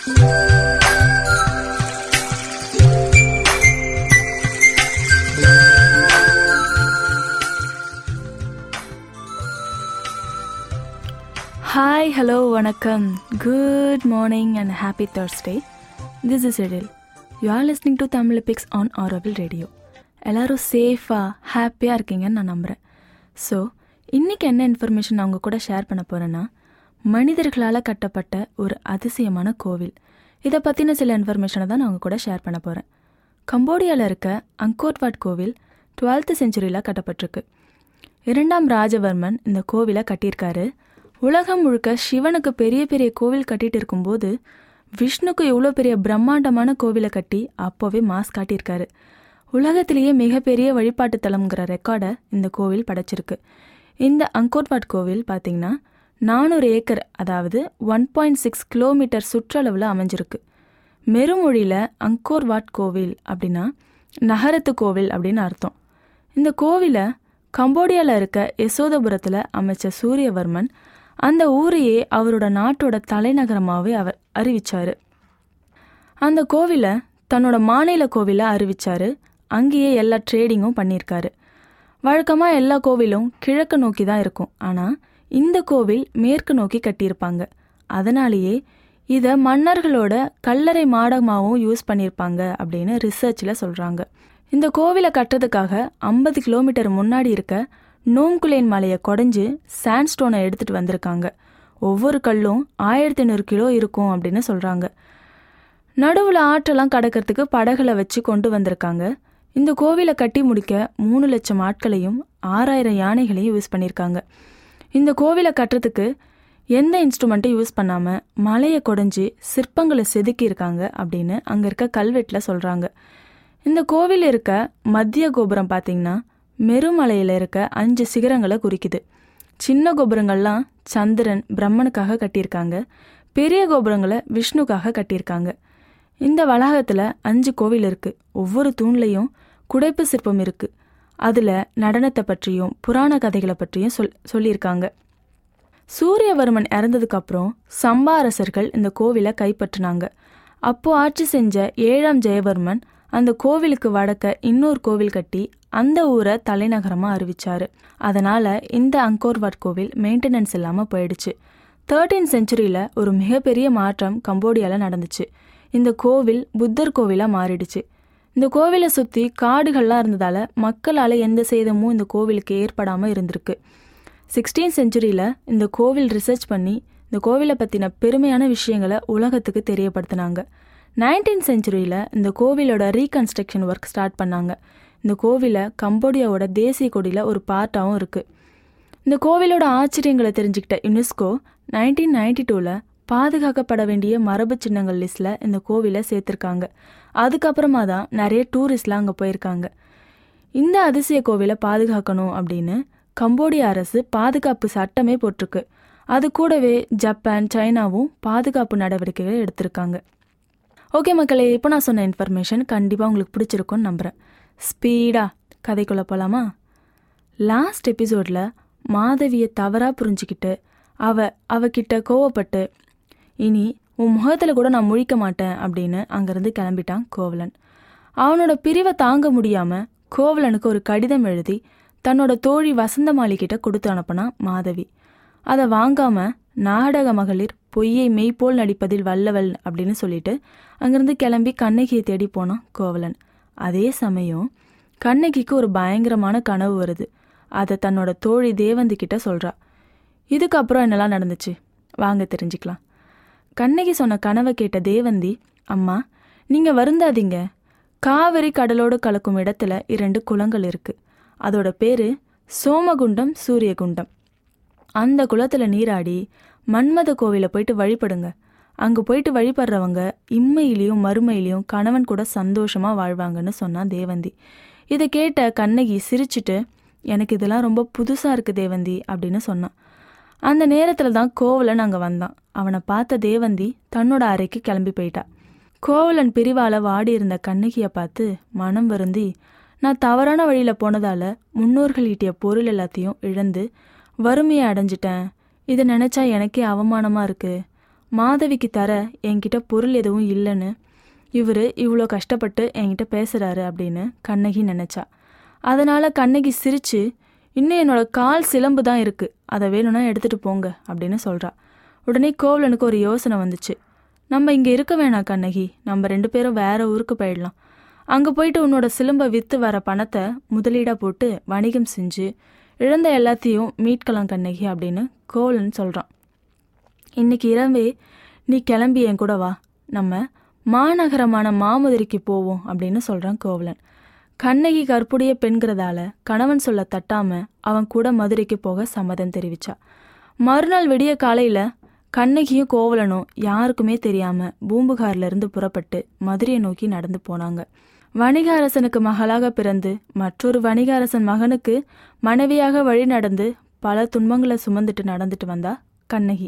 hi hello வணக்கம் good morning and happy Thursday this is எடில் you are listening to Tamil picks on Auroville radio எல்லாரும் சேஃபாக ஹாப்பியாக இருக்கீங்கன்னு நான் நம்புகிறேன் ஸோ இன்றைக்கி என்ன இன்ஃபர்மேஷன் நான் உங்கள் கூட ஷேர் பண்ண போகிறேன்னா மனிதர்களால் கட்டப்பட்ட ஒரு அதிசயமான கோவில் இதை பற்றின சில இன்ஃபர்மேஷனை தான் நான் உங்கள் கூட ஷேர் பண்ண போகிறேன் கம்போடியாவில் இருக்க அங்கோட்வாட் கோவில் டுவெல்த்து செஞ்சுரியில் கட்டப்பட்டிருக்கு இரண்டாம் ராஜவர்மன் இந்த கோவிலை கட்டியிருக்காரு உலகம் முழுக்க சிவனுக்கு பெரிய பெரிய கோவில் கட்டிட்டு இருக்கும்போது விஷ்ணுக்கு எவ்வளோ பெரிய பிரம்மாண்டமான கோவிலை கட்டி அப்போவே மாஸ் காட்டியிருக்காரு உலகத்திலேயே மிகப்பெரிய வழிபாட்டு தலம்ங்கிற ரெக்கார்டை இந்த கோவில் படைச்சிருக்கு இந்த அங்கோட்வாட் கோவில் பார்த்தீங்கன்னா நானூறு ஏக்கர் அதாவது ஒன் பாயிண்ட் சிக்ஸ் கிலோமீட்டர் சுற்றளவில் அமைஞ்சிருக்கு மெருமொழியில் அங்கோர்வாட் கோவில் அப்படின்னா நகரத்து கோவில் அப்படின்னு அர்த்தம் இந்த கோவிலை கம்போடியாவில் இருக்க யசோதபுரத்தில் அமைச்ச சூரியவர்மன் அந்த ஊரையே அவரோட நாட்டோட தலைநகரமாகவே அவர் அறிவிச்சாரு அந்த கோவிலை தன்னோட மாநில கோவிலை அறிவிச்சாரு அங்கேயே எல்லா ட்ரேடிங்கும் பண்ணியிருக்காரு வழக்கமாக எல்லா கோவிலும் கிழக்கு நோக்கி தான் இருக்கும் ஆனால் இந்த கோவில் மேற்கு நோக்கி கட்டியிருப்பாங்க அதனாலேயே இதை மன்னர்களோட கல்லறை மாடமாகவும் யூஸ் பண்ணியிருப்பாங்க அப்படின்னு ரிசர்ச்சில் சொல்கிறாங்க இந்த கோவிலை கட்டுறதுக்காக ஐம்பது கிலோமீட்டர் முன்னாடி இருக்க நோம்குலேன் மலையை குடஞ்சி சாண்ட்ஸ்டோனை எடுத்துகிட்டு வந்திருக்காங்க ஒவ்வொரு கல்லும் ஆயிரத்தி ஐநூறு கிலோ இருக்கும் அப்படின்னு சொல்கிறாங்க நடுவில் ஆற்றெல்லாம் கடக்கிறதுக்கு படகுல வச்சு கொண்டு வந்திருக்காங்க இந்த கோவிலை கட்டி முடிக்க மூணு லட்சம் ஆட்களையும் ஆறாயிரம் யானைகளையும் யூஸ் பண்ணியிருக்காங்க இந்த கோவிலை கட்டுறதுக்கு எந்த இன்ஸ்ட்ருமெண்ட்டும் யூஸ் பண்ணாமல் மலையை குடஞ்சி சிற்பங்களை செதுக்கியிருக்காங்க அப்படின்னு அங்கே இருக்க கல்வெட்டில் சொல்கிறாங்க இந்த கோவில் இருக்க மத்திய கோபுரம் பார்த்தீங்கன்னா மெருமலையில் இருக்க அஞ்சு சிகரங்களை குறிக்குது சின்ன கோபுரங்கள்லாம் சந்திரன் பிரம்மனுக்காக கட்டியிருக்காங்க பெரிய கோபுரங்களை விஷ்ணுக்காக கட்டியிருக்காங்க இந்த வளாகத்தில் அஞ்சு கோவில் இருக்குது ஒவ்வொரு தூண்லையும் குடைப்பு சிற்பம் இருக்குது அதில் நடனத்தை பற்றியும் புராண கதைகளை பற்றியும் சொல் சொல்லியிருக்காங்க சூரியவர்மன் இறந்ததுக்கப்புறம் சம்பா அரசர்கள் இந்த கோவிலை கைப்பற்றினாங்க அப்போ ஆட்சி செஞ்ச ஏழாம் ஜெயவர்மன் அந்த கோவிலுக்கு வடக்க இன்னொரு கோவில் கட்டி அந்த ஊரை தலைநகரமாக அறிவிச்சாரு அதனால இந்த அங்கோர்வாட் கோவில் மெயின்டெனன்ஸ் இல்லாமல் போயிடுச்சு தேர்ட்டீன் செஞ்சுரியில் ஒரு மிகப்பெரிய மாற்றம் கம்போடியாவில் நடந்துச்சு இந்த கோவில் புத்தர் கோவிலாக மாறிடுச்சு இந்த கோவிலை சுற்றி காடுகள்லாம் இருந்ததால் மக்களால் எந்த சேதமும் இந்த கோவிலுக்கு ஏற்படாமல் இருந்திருக்கு சிக்ஸ்டீன் செஞ்சுரியில் இந்த கோவில் ரிசர்ச் பண்ணி இந்த கோவிலை பற்றின பெருமையான விஷயங்களை உலகத்துக்கு தெரியப்படுத்தினாங்க நைன்டீன் செஞ்சுரியில் இந்த கோவிலோட ரீகன்ஸ்ட்ரக்ஷன் ஒர்க் ஸ்டார்ட் பண்ணாங்க இந்த கோவிலை கம்போடியாவோட தேசிய கொடியில் ஒரு பார்ட்டாகவும் இருக்குது இந்த கோவிலோட ஆச்சரியங்களை தெரிஞ்சுக்கிட்ட யுனெஸ்கோ நைன்டீன் நைன்டி டூவில் பாதுகாக்கப்பட வேண்டிய மரபு சின்னங்கள் லிஸ்ட்டில் இந்த கோவிலை சேர்த்துருக்காங்க அதுக்கப்புறமா தான் நிறைய டூரிஸ்ட்லாம் அங்கே போயிருக்காங்க இந்த அதிசய கோவிலை பாதுகாக்கணும் அப்படின்னு கம்போடிய அரசு பாதுகாப்பு சட்டமே போட்டிருக்கு அது கூடவே ஜப்பான் சைனாவும் பாதுகாப்பு நடவடிக்கைகள் எடுத்திருக்காங்க ஓகே மக்களே இப்போ நான் சொன்ன இன்ஃபர்மேஷன் கண்டிப்பாக உங்களுக்கு பிடிச்சிருக்கும்னு நம்புகிறேன் ஸ்பீடாக கதைக்குள்ளே போகலாமா லாஸ்ட் எபிசோடில் மாதவியை தவறாக புரிஞ்சுக்கிட்டு அவ அவகிட்ட கோவப்பட்டு இனி உன் முகத்தில் கூட நான் முழிக்க மாட்டேன் அப்படின்னு அங்கேருந்து கிளம்பிட்டான் கோவலன் அவனோட பிரிவை தாங்க முடியாமல் கோவலனுக்கு ஒரு கடிதம் எழுதி தன்னோட தோழி வசந்தமாலி கிட்ட கொடுத்து அனுப்பினா மாதவி அதை வாங்காம நாடக மகளிர் பொய்யை மெய்ப்போல் நடிப்பதில் வல்லவள் அப்படின்னு சொல்லிட்டு அங்கிருந்து கிளம்பி கண்ணகியை தேடி போனான் கோவலன் அதே சமயம் கண்ணகிக்கு ஒரு பயங்கரமான கனவு வருது அதை தன்னோட தோழி தேவந்தி கிட்ட சொல்றா இதுக்கப்புறம் என்னெல்லாம் நடந்துச்சு வாங்க தெரிஞ்சுக்கலாம் கண்ணகி சொன்ன கனவை கேட்ட தேவந்தி அம்மா நீங்க வருந்தாதீங்க காவிரி கடலோடு கலக்கும் இடத்துல இரண்டு குளங்கள் இருக்கு அதோட பேரு சோமகுண்டம் சூரியகுண்டம் அந்த குளத்துல நீராடி மன்மத கோவிலை போயிட்டு வழிபடுங்க அங்க போயிட்டு வழிபடுறவங்க இம்மையிலையும் மறுமையிலையும் கணவன் கூட சந்தோஷமா வாழ்வாங்கன்னு சொன்னா தேவந்தி இதை கேட்ட கண்ணகி சிரிச்சிட்டு எனக்கு இதெல்லாம் ரொம்ப புதுசா இருக்கு தேவந்தி அப்படின்னு சொன்னான் அந்த நேரத்துல தான் கோவலன் அங்க வந்தான் அவனை பார்த்த தேவந்தி தன்னோட அறைக்கு கிளம்பி போயிட்டா கோவலன் பிரிவால வாடி இருந்த கண்ணகியை பார்த்து மனம் வருந்தி நான் தவறான வழியில போனதால முன்னோர்கள் ஈட்டிய பொருள் எல்லாத்தையும் இழந்து வறுமையை அடைஞ்சிட்டேன் இதை நினைச்சா எனக்கே அவமானமா இருக்கு மாதவிக்கு தர என்கிட்ட பொருள் எதுவும் இல்லைன்னு இவர் இவ்வளோ கஷ்டப்பட்டு என்கிட்ட பேசுகிறாரு அப்படின்னு கண்ணகி நினச்சா அதனால் கண்ணகி சிரித்து இன்னும் என்னோட கால் சிலம்பு தான் இருக்குது அதை வேணும்னா எடுத்துகிட்டு போங்க அப்படின்னு சொல்கிறா உடனே கோவலனுக்கு ஒரு யோசனை வந்துச்சு நம்ம இங்கே இருக்க வேணாம் கண்ணகி நம்ம ரெண்டு பேரும் வேற ஊருக்கு போயிடலாம் அங்கே போயிட்டு உன்னோட சிலம்பை விற்று வர பணத்தை முதலீடாக போட்டு வணிகம் செஞ்சு இழந்த எல்லாத்தையும் மீட்கலாம் கண்ணகி அப்படின்னு கோவலன் சொல்கிறான் இன்னைக்கு இரவே நீ கிளம்பி என் கூட வா நம்ம மாநகரமான மாமதுரைக்கு போவோம் அப்படின்னு சொல்கிறான் கோவலன் கண்ணகி கற்புடைய பெண்கிறதால கணவன் சொல்ல தட்டாம அவன் கூட மதுரைக்கு போக சம்மதம் தெரிவிச்சா மறுநாள் விடிய காலையில கண்ணகியும் கோவலனும் யாருக்குமே தெரியாம பூம்புகார்ல இருந்து புறப்பட்டு மதுரையை நோக்கி நடந்து போனாங்க வணிக அரசனுக்கு மகளாக பிறந்து மற்றொரு வணிக அரசன் மகனுக்கு மனைவியாக வழி நடந்து பல துன்பங்களை சுமந்துட்டு நடந்துட்டு வந்தா கண்ணகி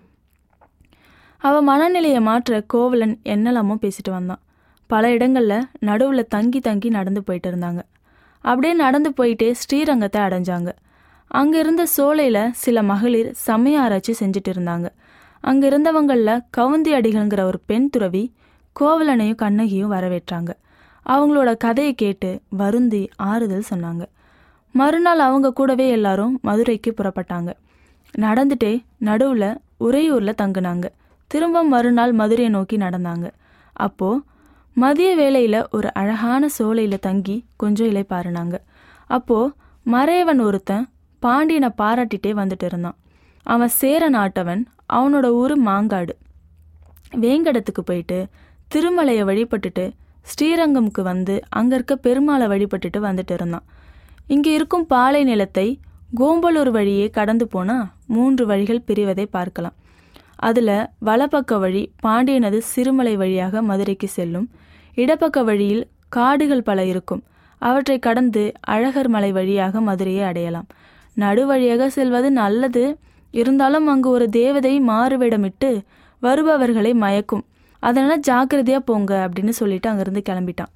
அவ மனநிலையை மாற்ற கோவலன் என்னெல்லாமோ பேசிட்டு வந்தான் பல இடங்கள்ல நடுவுல தங்கி தங்கி நடந்து போயிட்டு இருந்தாங்க அப்படியே நடந்து போயிட்டே ஸ்ரீரங்கத்தை அடைஞ்சாங்க அங்க இருந்த சோலையில சில மகளிர் சமய ஆராய்ச்சி செஞ்சுட்டு இருந்தாங்க அங்க இருந்தவங்கள கவுந்தி அடிகள்ங்கிற ஒரு பெண் துறவி கோவலனையும் கண்ணகியும் வரவேற்றாங்க அவங்களோட கதையை கேட்டு வருந்தி ஆறுதல் சொன்னாங்க மறுநாள் அவங்க கூடவே எல்லாரும் மதுரைக்கு புறப்பட்டாங்க நடந்துட்டே நடுவுல உறையூர்ல தங்குனாங்க திரும்ப மறுநாள் மதுரையை நோக்கி நடந்தாங்க அப்போ மதிய வேளையில ஒரு அழகான சோலையில தங்கி கொஞ்சம் இலைப்பாருனாங்க அப்போ மறையவன் ஒருத்தன் பாண்டியனை பாராட்டிட்டே வந்துட்டு இருந்தான் அவன் சேர நாட்டவன் அவனோட ஊரு மாங்காடு வேங்கடத்துக்கு போயிட்டு திருமலையை வழிபட்டுட்டு ஸ்ரீரங்கம்க்கு வந்து அங்க இருக்க பெருமாளை வழிபட்டுட்டு வந்துட்டு இருந்தான் இங்க இருக்கும் பாலை நிலத்தை கோம்பலூர் வழியே கடந்து போனா மூன்று வழிகள் பிரிவதை பார்க்கலாம் அதுல வலப்பக்க வழி பாண்டியனது சிறுமலை வழியாக மதுரைக்கு செல்லும் இடப்பக்க வழியில் காடுகள் பல இருக்கும் அவற்றை கடந்து அழகர் மலை வழியாக மதுரையை அடையலாம் நடு வழியாக செல்வது நல்லது இருந்தாலும் அங்கு ஒரு தேவதை மாறுவேடமிட்டு வருபவர்களை மயக்கும் அதனால ஜாக்கிரதையா போங்க அப்படின்னு சொல்லிட்டு அங்கிருந்து கிளம்பிட்டான்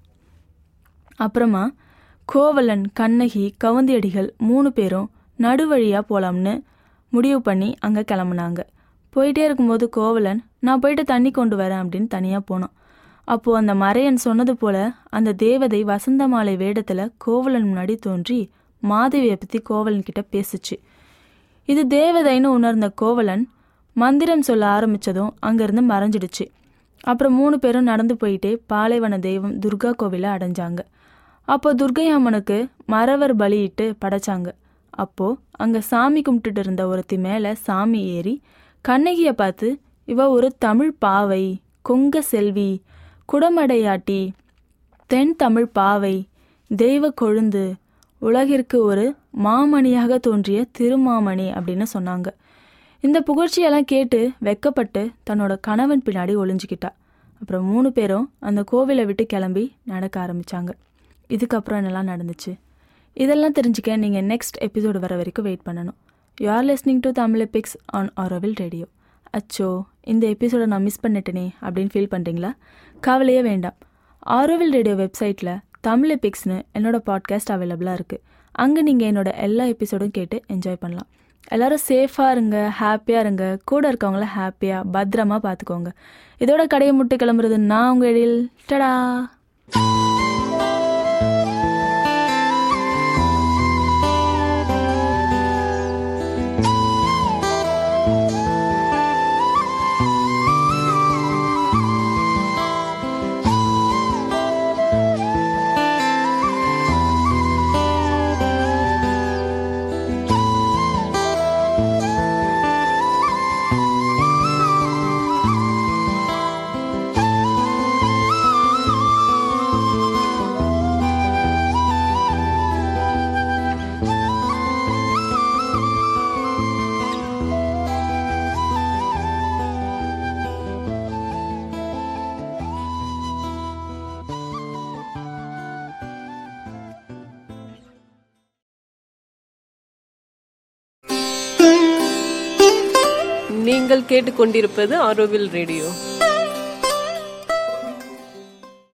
அப்புறமா கோவலன் கண்ணகி கவுந்தியடிகள் மூணு பேரும் நடுவழியா போலாம்னு முடிவு பண்ணி அங்க கிளம்புனாங்க போயிட்டே இருக்கும்போது கோவலன் நான் போயிட்டு தண்ணி கொண்டு வரேன் அப்படின்னு தனியா போனான் அப்போ அந்த மறையன் சொன்னது போல அந்த தேவதை வசந்த மாலை வேடத்துல கோவலன் முன்னாடி தோன்றி மாதவியை பத்தி கோவலன் கிட்ட பேசுச்சு இது தேவதைன்னு உணர்ந்த கோவலன் மந்திரம் சொல்ல ஆரம்பிச்சதும் அங்கிருந்து மறைஞ்சிடுச்சு அப்புறம் மூணு பேரும் நடந்து போயிட்டே பாலைவன தெய்வம் துர்கா கோவிலை அடைஞ்சாங்க அப்போ துர்கை அம்மனுக்கு மறவர் பலியிட்டு படைச்சாங்க அப்போ அங்க சாமி கும்பிட்டுட்டு இருந்த ஒருத்தி மேல சாமி ஏறி கண்ணகியை பார்த்து இவ ஒரு தமிழ் பாவை கொங்க செல்வி குடமடையாட்டி தென் தமிழ் பாவை தெய்வ கொழுந்து உலகிற்கு ஒரு மாமணியாக தோன்றிய திருமாமணி அப்படின்னு சொன்னாங்க இந்த புகழ்ச்சியெல்லாம் கேட்டு வெக்கப்பட்டு தன்னோட கணவன் பின்னாடி ஒளிஞ்சுக்கிட்டா அப்புறம் மூணு பேரும் அந்த கோவிலை விட்டு கிளம்பி நடக்க ஆரம்பிச்சாங்க இதுக்கப்புறம் என்னெல்லாம் நடந்துச்சு இதெல்லாம் தெரிஞ்சுக்க நீங்கள் நெக்ஸ்ட் எபிசோடு வர வரைக்கும் வெயிட் பண்ணணும் you are listening to Tamil picks on Auroville radio அச்சோ இந்த எபிசோடை நான் மிஸ் பண்ணிட்டேனே அப்படின்னு ஃபீல் பண்ணுறீங்களா கவலையே வேண்டாம் ஆரோவில் ரேடியோ வெப்சைட்டில் தமிழ் எபிக்ஸ்னு என்னோட பாட்காஸ்ட் அவைலபிளாக இருக்குது அங்கே நீங்கள் என்னோட எல்லா எபிசோடும் கேட்டு என்ஜாய் பண்ணலாம் எல்லாரும் சேஃபாக இருங்க ஹாப்பியாக இருங்க கூட இருக்கவங்கள ஹாப்பியாக பத்திரமா பார்த்துக்கோங்க இதோட கடையை முட்டு கிளம்புறது நான் உங்கள் எழில் டடா நீங்கள் கேட்டுக்கொண்டிருப்பது ஆரோவில் ரேடியோ